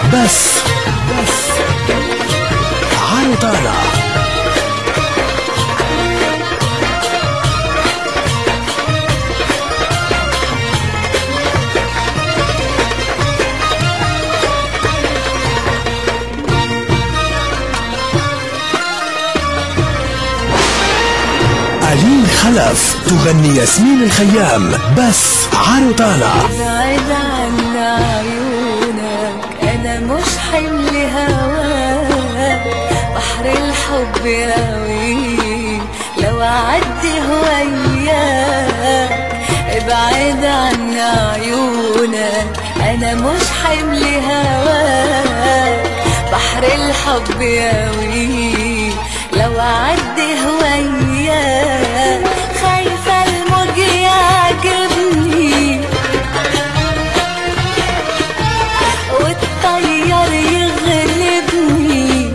بس بس عرضنا ألين خلف تغني ياسمين الخيام بس عروضانا ابعد عن عيونك انا مش حمل هواك بحر الحب ياوي لو اعدي وياك ابعد عن عيونك انا مش حمل هواك بحر الحب ياوي لو اعدي وياك خايفه الموج يعجبني والطيار يغلبني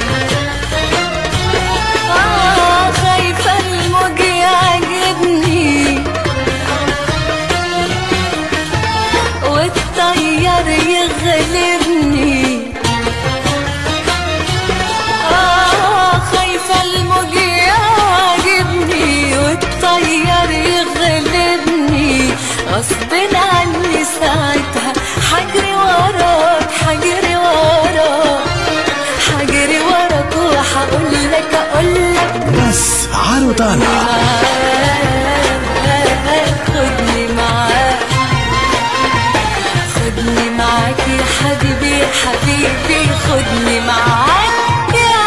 آه خايفة الموج يعجبني والطيار يغلبني آه خايفة الموج يعجبني والطيار يغلبني غصب عني ساعتها حجري وراك حجري وراك حجري وراك وحقول لك اقول لك بس عرضانا معاك خدني معاك خدني معاك يا حبيبي يا حبيبي خدني معاك يا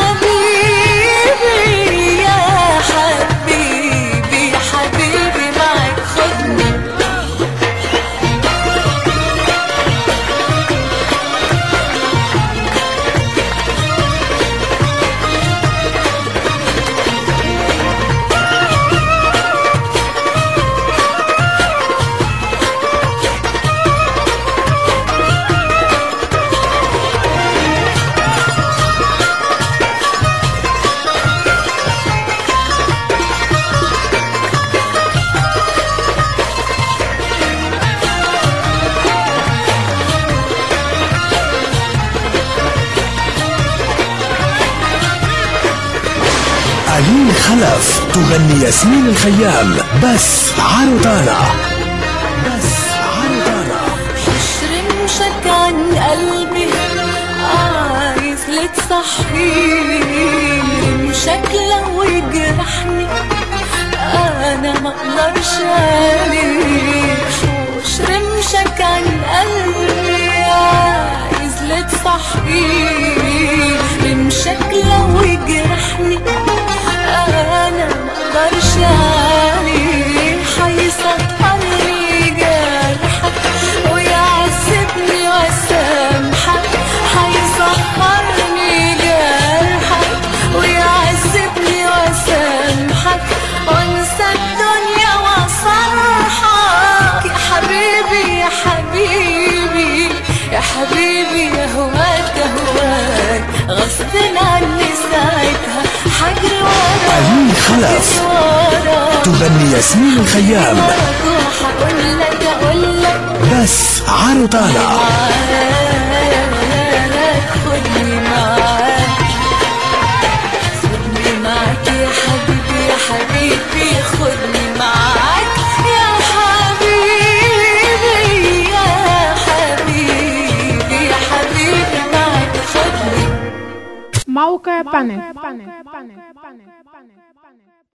حبيبي يا حبيبي يا حبيبي معاك خدني ألين خلف تغني ياسمين الخيام بس عرضانا بس عرضانا رمشك عن قلبي عايز لتصحيني رمشك لو يجرحني انا ما اقدرش عليه وش رمشك عن قلبي عايز لتصحيني رمشك لو يجرحني انا ما اقدرش عليه حيسطرني جرحك ويعذبني وسامحك حيسهرني جرحك ويعذبني وسامحك وانسى الدنيا وصرحك يا حبيبي يا حبيبي يا حبيبي يا هواك يا هواك غصب عني ساعتها حجري وراك ألين خلف وراك تغني ياسمين الخيام وراك وحقول لك اقول لك بس عرضانا معاك خدني معاك خدني معاك يا حبيبي يا حبيبي خدني معاك يا حبيبي يا حبيبي يا حبيبي معاك خدني موقع بانل